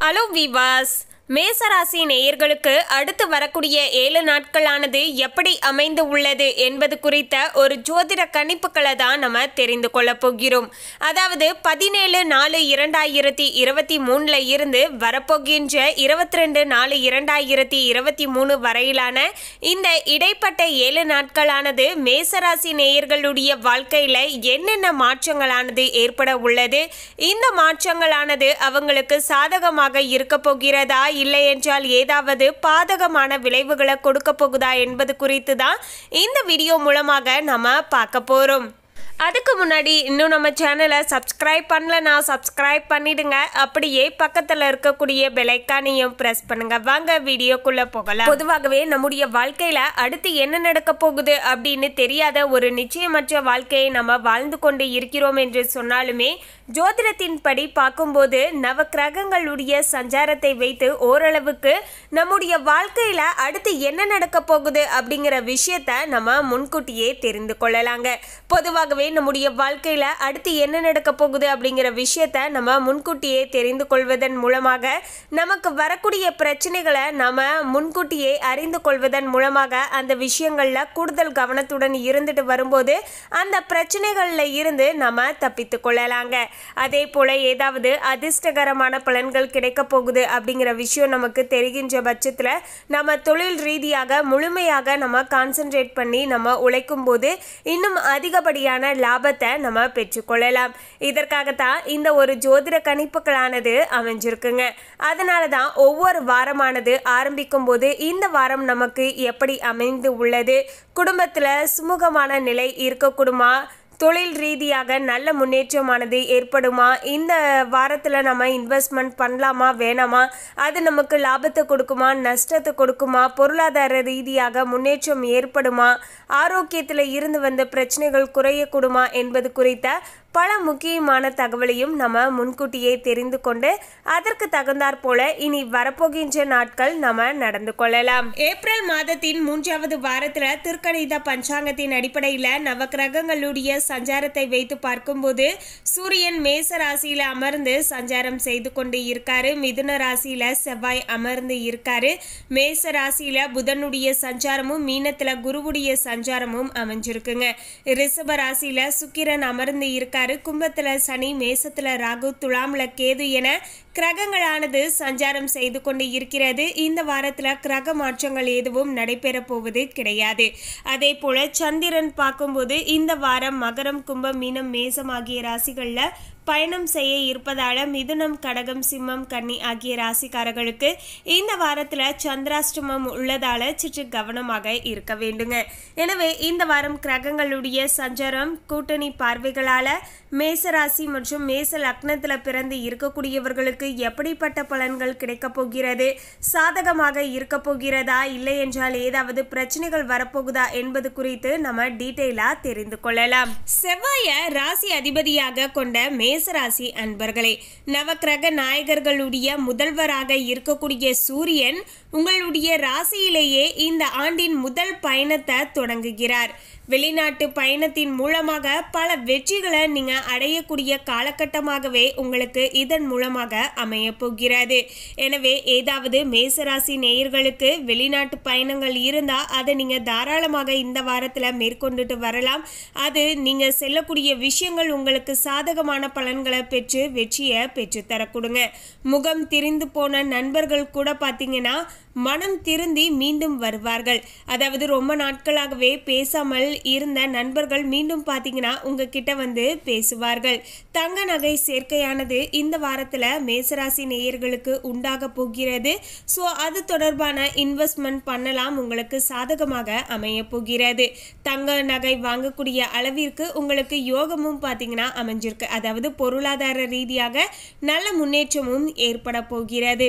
hello விவாஸ் மேசராசி நேயர்களுக்கு அடுத்து வரக்கூடிய ஏழு நாட்களானது எப்படி அமைந்து உள்ளது என்பது குறித்த ஒரு ஜோதிட கணிப்புகளை தான் நம்ம தெரிந்து கொள்ள போகிறோம் அதாவது பதினேழு நாலு இரண்டாயிரத்தி இருபத்தி மூணுல இருந்து வரப்போகின்ற இருபத்தி ரெண்டு நாலு இரண்டாயிரத்தி இருபத்தி மூணு வரையிலான இந்த இடைப்பட்ட ஏழு நாட்களானது மேசராசி நேயர்களுடைய வாழ்க்கையில என்னென்ன மாற்றங்களானது ஏற்பட உள்ளது இந்த மாற்றங்களானது அவங்களுக்கு சாதகமாக இருக்க போகிறதா இல்லை என்றால் ஏதாவது பாதகமான விளைவுகளை கொடுக்க போகுதா என்பது குறித்து தான் இந்த வீடியோ மூலமாக நம்ம பார்க்க போறோம் அதுக்கு முன்னாடி இன்னும் நம்ம சேனலை சப்ஸ்கிரைப் பண்ணலனா சப்ஸ்கிரைப் பண்ணிடுங்க அப்படியே பக்கத்தில் இருக்கக்கூடிய பெலைக்கானையும் ப்ரெஸ் பண்ணுங்க வாங்க வீடியோக்குள்ள போகலாம் பொதுவாகவே நம்முடைய வாழ்க்கையில அடுத்து என்ன நடக்க போகுது அப்படின்னு தெரியாத ஒரு நிச்சயமற்ற வாழ்க்கையை நம்ம வாழ்ந்து கொண்டு இருக்கிறோம் என்று சொன்னாலுமே ஜோதிடத்தின்படி பார்க்கும்போது நவ கிரகங்களுடைய சஞ்சாரத்தை வைத்து ஓரளவுக்கு நம்முடைய வாழ்க்கையில அடுத்து என்ன நடக்க போகுது அப்படிங்கிற விஷயத்த நம்ம முன்கூட்டியே தெரிந்து கொள்ளலாங்க பொதுவாகவே நம்முடைய வாழ்க்கையில அடுத்து என்ன நடக்க போகுது அப்படிங்கிற விஷயத்த நம்ம முன்கூட்டியே தெரிந்து கொள்வதன் மூலமாக நமக்கு வரக்கூடிய பிரச்சனைகளை நம்ம முன்கூட்டியே அறிந்து கொள்வதன் மூலமாக அந்த விஷயங்கள்ல கூடுதல் கவனத்துடன் இருந்துட்டு வரும்போது அந்த பிரச்சனைகள்ல இருந்து நம்ம தப்பித்து கொள்ளலாங்க அதே போல ஏதாவது அதிர்ஷ்டகரமான பலன்கள் கிடைக்க போகுது அப்படிங்கிற விஷயம் நமக்கு தெரிகின்ற பட்சத்துல நம்ம தொழில் ரீதியாக முழுமையாக நம்ம கான்சென்ட்ரேட் பண்ணி நம்ம உழைக்கும் போது இன்னும் அதிகப்படியான லாபத்தை நம்ம பெற்றுக்கொள்ளலாம் இதற்காகத்தான் இந்த ஒரு ஜோதிட கணிப்புகளானது அமைஞ்சிருக்குங்க அதனால தான் ஒவ்வொரு வாரமானது ஆரம்பிக்கும் போது இந்த வாரம் நமக்கு எப்படி அமைந்து உள்ளது குடும்பத்தில் சுமூகமான நிலை இருக்கக்கூடுமா தொழில் ரீதியாக நல்ல முன்னேற்றமானது ஏற்படுமா இந்த வாரத்தில் நம்ம இன்வெஸ்ட்மெண்ட் பண்ணலாமா வேணாமா அது நமக்கு லாபத்தை கொடுக்குமா நஷ்டத்தை கொடுக்குமா பொருளாதார ரீதியாக முன்னேற்றம் ஏற்படுமா ஆரோக்கியத்தில் இருந்து வந்த பிரச்சனைகள் குறையக்கூடுமா என்பது குறித்த பல முக்கியமான தகவலையும் நம்ம முன்கூட்டியே தெரிந்து கொண்டு அதற்கு தகுந்தாற் போல இனி வரப்போகின்ற நாட்கள் நம்ம நடந்து கொள்ளலாம் ஏப்ரல் மாதத்தின் மூன்றாவது வாரத்துல திருக்கணித பஞ்சாங்கத்தின் அடிப்படையில் நவக்கிரகங்களுடைய சஞ்சாரத்தை வைத்து பார்க்கும்போது சூரியன் மேச ராசியில அமர்ந்து சஞ்சாரம் செய்து கொண்டு இருக்காரு மிதுன ராசியில செவ்வாய் அமர்ந்து இருக்காரு மேச ராசியில புதனுடைய சஞ்சாரமும் மீனத்துல குருவுடைய சஞ்சாரமும் அமைஞ்சிருக்குங்க ரிஷப ராசியில சுக்கிரன் அமர்ந்து இருக்காரு கும்பத்துல சனி மேசத்துல ராகு துலாம்ல கேது என கிரகங்களானது சஞ்சாரம் செய்து கொண்டு இருக்கிறது இந்த வாரத்துல கிரக மாற்றங்கள் எதுவும் நடைபெற போவது கிடையாது அதே போல சந்திரன் பார்க்கும்போது இந்த வாரம் மகரம் கும்பம் மீனம் மேசம் ஆகிய ராசிகள்ல பயணம் செய்ய இருப்பதால மிதுனம் கடகம் சிம்மம் கன்னி ஆகிய ராசிக்காரர்களுக்கு இந்த வாரத்தில் சந்திராஷ்டமம் உள்ளதால சற்று கவனமாக இருக்க வேண்டுங்க எனவே இந்த வாரம் கிரகங்களுடைய சஞ்சாரம் கூட்டணி பார்வைகளால மேசராசி மற்றும் மேச லக்னத்தில் பிறந்து இருக்கக்கூடியவர்களுக்கு எப்படிப்பட்ட பலன்கள் கிடைக்கப் போகிறது சாதகமாக இருக்க போகிறதா இல்லை என்றால் ஏதாவது பிரச்சனைகள் வரப்போகுதா என்பது குறித்து நம்ம டீட்டெயிலாக தெரிந்து கொள்ளலாம் செவ்வாய ராசி அதிபதியாக கொண்ட மே மேசராசி அன்பர்களே நவக்கிரக நாயகர்களுடைய முதல்வராக இருக்கக்கூடிய சூரியன் உங்களுடைய ராசியிலேயே இந்த ஆண்டின் முதல் பயணத்தை தொடங்குகிறார் வெளிநாட்டு பயணத்தின் மூலமாக பல வெற்றிகளை நீங்க அடையக்கூடிய காலகட்டமாகவே உங்களுக்கு இதன் மூலமாக அமைய போகிறது எனவே ஏதாவது மேசராசி நேயர்களுக்கு வெளிநாட்டு பயணங்கள் இருந்தா அதை நீங்க தாராளமாக இந்த வாரத்துல மேற்கொண்டுட்டு வரலாம் அது நீங்க செல்லக்கூடிய விஷயங்கள் உங்களுக்கு சாதகமான பலன்களை பெற்று வெற்றியை பெற்றுத்தர கொடுங்க முகம் திரிந்து போன நண்பர்கள் கூட பார்த்தீங்கன்னா மனம் திருந்தி மீண்டும் வருவார்கள் அதாவது ரொம்ப நாட்களாகவே பேசாமல் இருந்த நண்பர்கள் மீண்டும் பார்த்தீங்கன்னா உங்ககிட்ட வந்து பேசுவார்கள் தங்க நகை சேர்க்கையானது இந்த வாரத்தில் மேசராசி நேயர்களுக்கு உண்டாக போகிறது ஸோ அது தொடர்பான இன்வெஸ்ட்மெண்ட் பண்ணலாம் உங்களுக்கு சாதகமாக அமைய போகிறது தங்க நகை வாங்கக்கூடிய அளவிற்கு உங்களுக்கு யோகமும் பார்த்தீங்கன்னா அமைஞ்சிருக்கு அதாவது பொருளாதார ரீதியாக நல்ல முன்னேற்றமும் ஏற்பட போகிறது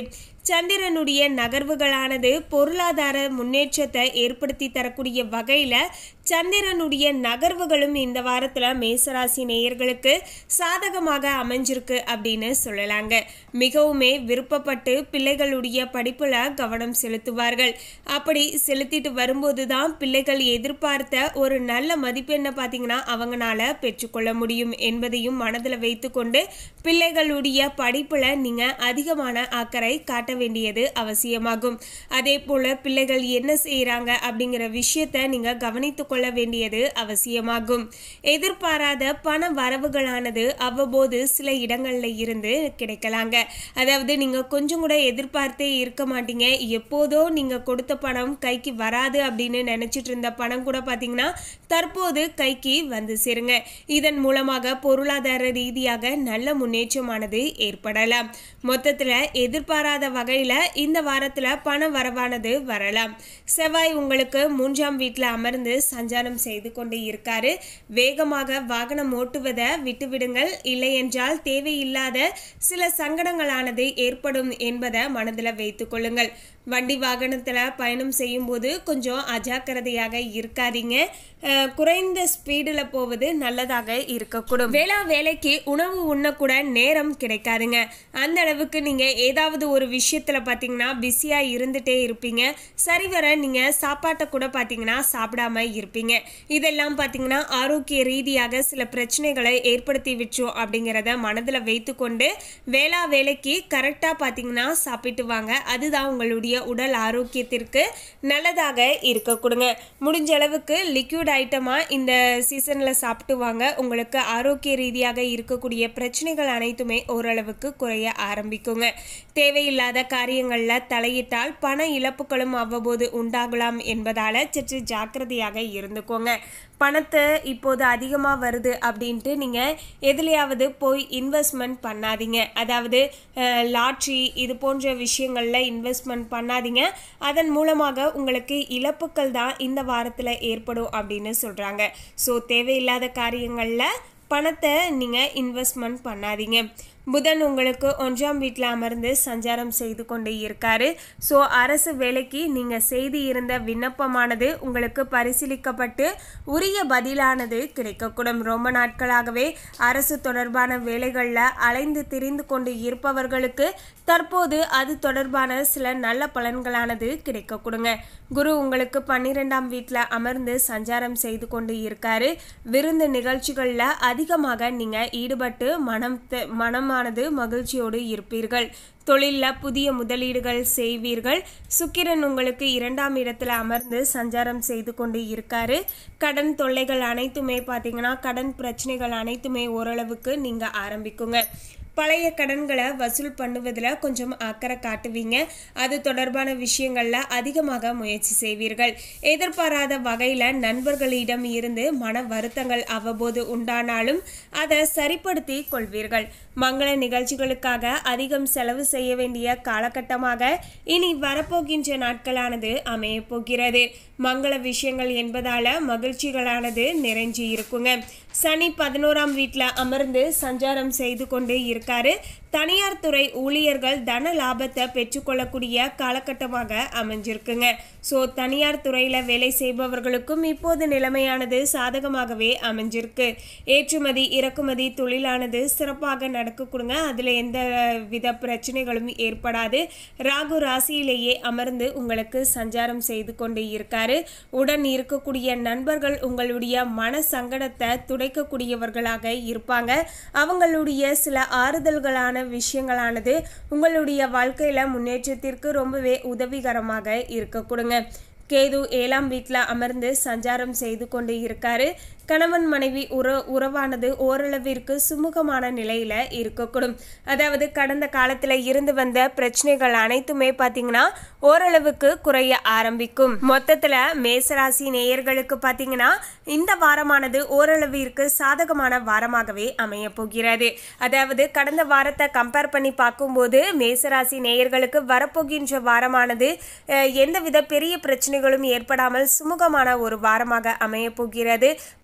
சந்திரனுடைய நகர்வுகளானது பொருளாதார முன்னேற்றத்தை ஏற்படுத்தி தரக்கூடிய வகையில் சந்திரனுடைய நகர்வுகளும் இந்த வாரத்தில் மேசராசி நேயர்களுக்கு சாதகமாக அமைஞ்சிருக்கு அப்படின்னு சொல்லலாங்க மிகவுமே விருப்பப்பட்டு பிள்ளைகளுடைய படிப்பில் கவனம் செலுத்துவார்கள் அப்படி செலுத்திட்டு வரும்போது தான் பிள்ளைகள் எதிர்பார்த்த ஒரு நல்ல மதிப்பெண்ணை பார்த்தீங்கன்னா அவங்களால பெற்றுக்கொள்ள முடியும் என்பதையும் மனதில் வைத்துக்கொண்டு பிள்ளைகளுடைய படிப்பில் நீங்கள் அதிகமான அக்கறை காட்ட வேண்டியது அவசியமாகும் அதே போல் பிள்ளைகள் என்ன செய்கிறாங்க அப்படிங்கிற விஷயத்தை நீங்கள் கவனித்து கொள்ள வேண்டியது அவசியமாகும் எதிர்பாராத பண வரவுகளானது அவ்வப்போது சில இடங்கள்ல இருந்து கிடைக்கலாங்க அதாவது நீங்கள் கொஞ்சம் கூட எதிர்பார்த்தே இருக்க மாட்டீங்க எப்போதோ நீங்கள் கொடுத்த பணம் கைக்கு வராது அப்படின்னு நினச்சிட்டு இருந்த பணம் கூட பார்த்தீங்கன்னா தற்போது கைக்கு வந்து சேருங்க இதன் மூலமாக பொருளாதார ரீதியாக நல்ல முன்னேற்றமானது ஏற்படலாம் மொத்தத்தில் எதிர்பாராத வகையில் இந்த வாரத்தில் பண வரவானது வரலாம் செவ்வாய் உங்களுக்கு மூன்றாம் வீட்டில் அமர்ந்து சஞ்சாரம் செய்து கொண்டு இருக்காரு வேகமாக வாகனம் ஓட்டுவதை விட்டுவிடுங்கள் இல்லை என்றால் தேவையில்லாத சில சங்கடங்களானது ஏற்படும் என்பதை மனதில் வைத்துக் கொள்ளுங்கள் வண்டி வாகனத்தில் பயணம் செய்யும்போது கொஞ்சம் அஜாக்கிரதையாக இருக்காதீங்க அஹ், குறைந்த ஸ்பீடில் போவது நல்லதாக இருக்கக்கூடும் வேளா வேலைக்கு உணவு உண்ணக்கூட நேரம் கிடைக்காதுங்க அந்த அளவுக்கு நீங்கள் ஏதாவது ஒரு விஷயத்தில் பார்த்தீங்கன்னா பிஸியாக இருந்துகிட்டே இருப்பீங்க சரிவர நீங்கள் சாப்பாட்டை கூட பார்த்தீங்கன்னா சாப்பிடாம இருப்பீங்க இதெல்லாம் பார்த்தீங்கன்னா ஆரோக்கிய ரீதியாக சில பிரச்சனைகளை ஏற்படுத்தி விட்டுரும் அப்படிங்கிறத மனதில் வைத்துக்கொண்டு வேளா வேலைக்கு கரெக்டாக பார்த்தீங்கன்னா சாப்பிட்டு வாங்க அதுதான் உங்களுடைய உடல் ஆரோக்கியத்திற்கு நல்லதாக இருக்க கொடுங்க முடிஞ்ச அளவுக்கு லிக்யூட் ஐட்டமாக இந்த சீசனில் சாப்பிட்டு வாங்க உங்களுக்கு ஆரோக்கிய ரீதியாக இருக்கக்கூடிய பிரச்சனைகள் அனைத்துமே ஓரளவுக்கு குறைய ஆரம்பிக்குங்க தேவையில்லாத காரியங்களில் தலையிட்டால் பண இழப்புகளும் அவ்வப்போது உண்டாகலாம் என்பதால் சற்று ஜாக்கிரதையாக இருந்துக்கோங்க பணத்தை இப்போது அதிகமாக வருது அப்படின்ட்டு நீங்கள் எதுலையாவது போய் இன்வெஸ்ட்மெண்ட் பண்ணாதீங்க அதாவது லாட்ரி இது போன்ற விஷயங்களில் இன்வெஸ்ட்மெண்ட் பண்ணாதீங்க அதன் மூலமாக உங்களுக்கு இழப்புக்கள் தான் இந்த வாரத்தில் ஏற்படும் அப்படின்னு சொல்கிறாங்க ஸோ தேவையில்லாத காரியங்களில் பணத்தை நீங்கள் இன்வெஸ்ட்மெண்ட் பண்ணாதீங்க புதன் உங்களுக்கு ஒன்றாம் வீட்டில் அமர்ந்து சஞ்சாரம் செய்து கொண்டு இருக்காரு ஸோ அரசு வேலைக்கு நீங்கள் செய்து இருந்த விண்ணப்பமானது உங்களுக்கு பரிசீலிக்கப்பட்டு உரிய பதிலானது கிடைக்கக்கூடும் ரொம்ப நாட்களாகவே அரசு தொடர்பான வேலைகளில் அலைந்து திரிந்து கொண்டு இருப்பவர்களுக்கு தற்போது அது தொடர்பான சில நல்ல பலன்களானது கிடைக்க கொடுங்க குரு உங்களுக்கு பன்னிரெண்டாம் வீட்டில் அமர்ந்து சஞ்சாரம் செய்து கொண்டு இருக்காரு விருந்து நிகழ்ச்சிகளில் அதிகமாக நீங்கள் ஈடுபட்டு மனம் தெ- மனமானது மகிழ்ச்சியோடு இருப்பீர்கள் தொழிலில் புதிய முதலீடுகள் செய்வீர்கள் சுக்கிரன் உங்களுக்கு இரண்டாம் இடத்துல அமர்ந்து சஞ்சாரம் செய்து கொண்டு இருக்காரு கடன் தொல்லைகள் அனைத்துமே பார்த்தீங்கன்னா கடன் பிரச்சனைகள் அனைத்துமே ஓரளவுக்கு நீங்கள் ஆரம்பிக்குங்க பழைய கடன்களை வசூல் பண்ணுவதில் கொஞ்சம் அக்கறை காட்டுவீங்க அது தொடர்பான விஷயங்களில் அதிகமாக முயற்சி செய்வீர்கள் எதிர்பாராத வகையில் நண்பர்களிடம் இருந்து மன வருத்தங்கள் அவ்வப்போது உண்டானாலும் அதை சரிப்படுத்தி கொள்வீர்கள் மங்கள நிகழ்ச்சிகளுக்காக அதிகம் செலவு செய்ய வேண்டிய காலகட்டமாக இனி வரப்போகின்ற நாட்களானது அமையப் போகிறது மங்கள விஷயங்கள் என்பதால மகிழ்ச்சிகளானது நிறைஞ்சி இருக்குங்க சனி பதினோராம் வீட்டில் அமர்ந்து சஞ்சாரம் செய்து கொண்டு இருக்காரு தனியார் துறை ஊழியர்கள் தன லாபத்தை பெற்றுக்கொள்ளக்கூடிய காலகட்டமாக அமைஞ்சிருக்குங்க ஸோ தனியார் துறையில் வேலை செய்பவர்களுக்கும் இப்போது நிலைமையானது சாதகமாகவே அமைஞ்சிருக்கு ஏற்றுமதி இறக்குமதி தொழிலானது சிறப்பாக நடக்க கொடுங்க அதில் எந்த வித பிரச்சனைகளும் ஏற்படாது ராகு ராசியிலேயே அமர்ந்து உங்களுக்கு சஞ்சாரம் செய்து கொண்டு இருக்காரு உடன் இருக்கக்கூடிய நண்பர்கள் உங்களுடைய மன சங்கடத்தை துடைக்கக்கூடியவர்களாக இருப்பாங்க அவங்களுடைய சில ஆறுதல்களான விஷயங்களானது உங்களுடைய வாழ்க்கையில முன்னேற்றத்திற்கு ரொம்பவே உதவிகரமாக இருக்க கொடுங்க கேது ஏழாம் வீட்டில் அமர்ந்து சஞ்சாரம் செய்து கொண்டு இருக்காரு கணவன் மனைவி உற உறவானது ஓரளவிற்கு சுமூகமான நிலையில இருக்கக்கூடும் அதாவது கடந்த காலத்தில் இருந்து வந்த பிரச்சனைகள் அனைத்துமே பார்த்தீங்கன்னா ஓரளவுக்கு குறைய ஆரம்பிக்கும் மொத்தத்தில் மேசராசி நேயர்களுக்கு பார்த்தீங்கன்னா இந்த வாரமானது ஓரளவிற்கு சாதகமான வாரமாகவே அமைய போகிறது அதாவது கடந்த வாரத்தை கம்பேர் பண்ணி பார்க்கும்போது மேசராசி நேயர்களுக்கு வரப்போகின்ற வாரமானது அஹ், எந்தவித பெரிய பிரச்சனைகளும் ஏற்படாமல் சுமூகமான ஒரு வாரமாக அமைய போகிறது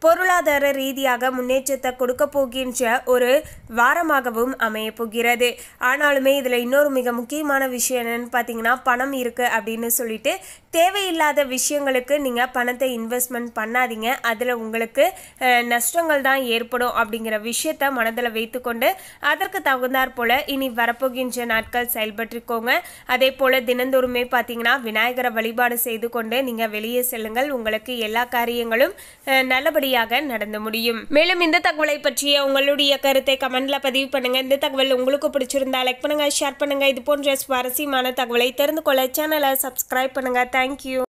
பொருளாதார ரீதியாக முன்னேற்றத்தை கொடுக்க போகின்ற ஒரு வாரமாகவும் அமைய போகிறது ஆனாலுமே இதில் இன்னொரு மிக முக்கியமான விஷயம் என்னன்னு பார்த்தீங்கன்னா பணம் இருக்கு அப்படின்னு சொல்லிட்டு தேவையில்லாத விஷயங்களுக்கு நீங்கள் பணத்தை இன்வெஸ்ட்மெண்ட் பண்ணாதீங்க அதில் உங்களுக்கு அஹ், நஷ்டங்கள் தான் ஏற்படும் அப்படிங்கிற விஷயத்த மனதில் வைத்துக்கொண்டு அதற்கு தகுந்தாற் போல இனி வரப்போகின்ற நாட்கள் செயல்பற்றிக்கோங்க அதே போல தினந்தோறுமே பார்த்தீங்கன்னா விநாயகரை வழிபாடு செய்து கொண்டு நீங்கள் வெளியே செல்லுங்கள் உங்களுக்கு எல்லா காரியங்களும் அஹ், நல்லபடியாக நடந்து முடியும் மேலும் இந்த தகவலை பற்றிய உங்களுடைய கருத்தை கமெண்ட்ல பதிவு பண்ணுங்க இந்த தகவல் உங்களுக்கு பிடிச்சிருந்தா லைக் பண்ணுங்க ஷேர் பண்ணுங்க இது போன்ற சுவாரஸ்யமான தகவலை தெரிந்து கொள்ள சேனலை சப்ஸ்கிரைப் பண்ணுங்க தேங்க்யூ